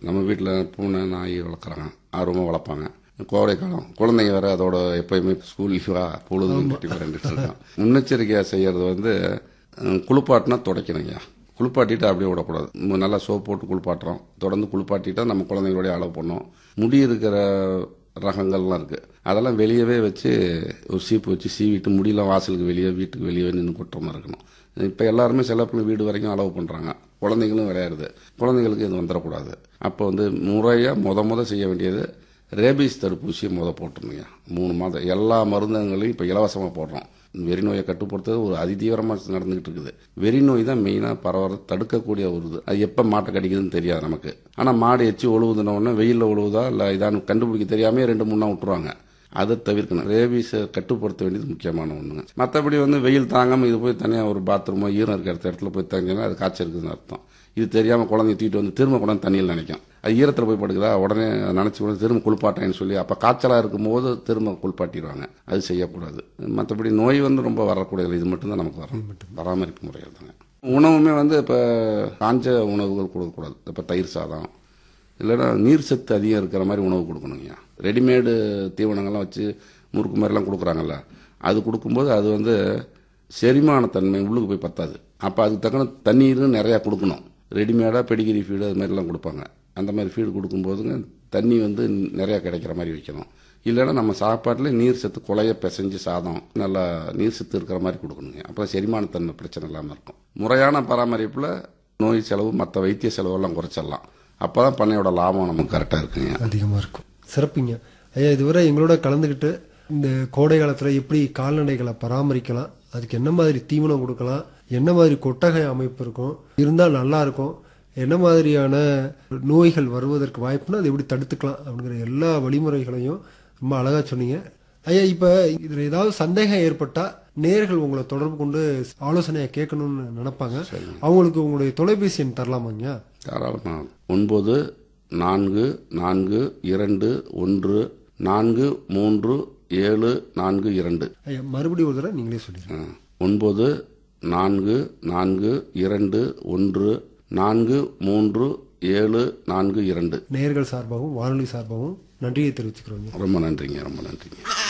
நம்ம வீட்டில் பூனை நாய் வளர்க்குறாங்க ஆர்வமாக வளர்ப்பாங்க கோடை காலம் குழந்தைங்க வேற அதோட எப்பயுமே ஸ்கூல் லீவா பொழுது கட்டி விளையாண்டுட்டு இருக்கோம் முன்னெச்சரிக்கையாக செய்யறது வந்து அஹ், குளிப்பாட்டினா துடைக்கணுங்கய்யா குளிப்பாட்டிட்டு அப்படியே விடக்கூடாது மு- நல்லா சோப் போட்டு குளிப்பாட்டுறோம் தொடர்ந்து குளிப்பாட்டிட்டா நம்ம குழந்தைங்களோடய அளவு பண்ணோம் முடி இருக்கிற ரகங்கள்லாம் இருக்கு அதெல்லாம் வெளியவே வச்சு ஒரு சீப்பு வச்சு சீவிட்டு முடியெல்லாம் வாசலுக்கு வெளியே வீட்டுக்கு வெளியே நின்று கொட்டுற இருக்கணும் இப்போ எல்லாருமே செல்லப்பிள்ளை வீடு வரைக்கும் அலோவ் பண்ணுறாங்க குழந்தைங்களும் விளையாடுது குழந்தைங்களுக்கு இது வந்துடக்கூடாது அப்போ வந்து முறையாக முத முத செய்ய வேண்டியது ரேபீஸ் தடுப்பூசியை முத போட்டுருங்க மூணு மாதம் எல்லா மருந்துகளையும் இப்போ இலவசமாக போடுறோம் வெறி நோயை கட்டுப்படுத்துறது ஒரு அதிதீவிரமாக நடந்துகிட்டு இருக்குது வெறி நோய் தான் மெயினாக பரவறது தடுக்கக்கூடிய ஒரு இது அது எப்போ மாட்டை கடிக்குதுன்னு தெரியாது நமக்கு ஆனால் மாடு எச்சி ஒழுகுதுன உடனே வெயிலில் ஒழுகுதா இல்லை இதான்னு கண்டுபிடிக்க தெரியாமே ரெண்டு மூணு நாள் விட்டுருவாங்க அதை தவிர்க்கணும் ரேபீஸை கட்டுப்படுத்த வேண்டியது முக்கியமான ஒன்றுங்க மற்றபடி வந்து வெயில் தாங்காமல் இது போய் தனியாக ஒரு பாத்ரூமோ ஈரம் இருக்கிற இடத்துல போய் தங்கினா அது காய்ச்சல் இருக்குதுன்னு அர்த்தம் இது தெரியாமல் குழந்தைய தூக்கிட்டு வந்து திரும்ப கொண்டாந்து தண்ணியில் நினைக்கும் அது ஈரத்தில் போய் படுக்குதா உடனே நினச்சி உடனே திரும்ப குளிப்பாட்டேன்னு சொல்லி அப்போ காய்ச்சலாக இருக்கும்போது திரும்ப குளிப்பாட்டிடுவாங்க அது செய்யக்கூடாது மற்றபடி நோய் வந்து ரொம்ப வரக்கூடியது இது மட்டும்தான் நமக்கு வரும் பராமரிப்பு முறைகள் தாங்க உணவுமே வந்து இப்போ காஞ்ச உணவுகள் கொடுக்கக்கூடாது இப்போ தயிர் சாதம் இல்லைன்னா நீர் சத்து அதிகம் இருக்கிற மாதிரி உணவு கொடுக்கணுங்க ரெடிமேடு தீவனங்கள்லாம் வச்சு முறுக்கு மாதிரிலாம் கொடுக்குறாங்கல்ல அது கொடுக்கும்போது அது வந்து செரிமானத்தன்மை உள்ளுக்கு போய் பத்தாது அப்போ அதுக்கு தக்கன தண்ணீரும் நிறையா கொடுக்கணும் ரெடிமேடாக பெடிகிரி ஃபீடு அது மாதிரிலாம் கொடுப்பாங்க அந்த மாதிரி ஃபீடு கொடுக்கும்போதுங்க தண்ணி வந்து நிறையா கிடைக்கிற மாதிரி வைக்கணும் இல்லைன்னா நம்ம சாப்பாட்டில் நீர் சத்து குழைய பிசைஞ்சு சாதம் நல்லா நீர் சத்து இருக்கிற மாதிரி கொடுக்கணுங்க அப்புறம் செரிமானத்தன்மை பிரச்சனை இல்லாமல் இருக்கும் முறையான பராமரிப்பில் நோய் செலவு மற்ற வைத்திய செலவெல்லாம் குறைச்சிடலாம் அப்போ தான் பண்ணையோட லாபம் நமக்கு கரெக்டாக இருக்குங்க அதிகமாக இருக்கும் சிறப்புங்க ஐயா இதுவரை எங்களோட கலந்துக்கிட்டு இந்த கோடை காலத்தில் எப்படி கால்நடைகளை பராமரிக்கலாம் அதுக்கு என்ன மாதிரி தீவனம் கொடுக்கலாம் என்ன மாதிரி கொட்டகை அமைப்பு இருக்கும் இருந்தால் நல்லா இருக்கும் என்ன மாதிரியான நோய்கள் வருவதற்கு வாய்ப்புனா அதை எப்படி தடுத்துக்கலாம் அப்படிங்கிற எல்லா வழிமுறைகளையும் ரொம்ப அழகாக சொன்னீங்க ஐயா இப்போ இதில் ஏதாவது சந்தேகம் ஏற்பட்டால் நேர்கள் உங்களை தொடர்பு கொண்டு ஆலோசனையை கேட்கணும்னு நினைப்பாங்க அவங்களுக்கு உங்களுடைய தொலைபேசி எண் தரலாமாங்க தாராளமாக ஒன்பது நான்கு நான்கு இரண்டு ஒன்று நான்கு மூன்று ஏழு நான்கு இரண்டு ஐயா மறுபடியும் ஒரு தடவை நீங்களே சொல்லிடுங்க ஆ, ஒன்பது நான்கு நான்கு இரண்டு ஒன்று நான்கு மூன்று ஏழு நான்கு இரண்டு நேர்கள் சார்பாகவும் வானொலி சார்பாகவும் நன்றியை தெரிவிச்சுக்கிறோங்க ரொம்ப நன்றிங்க ரொம்ப நன்றிங்க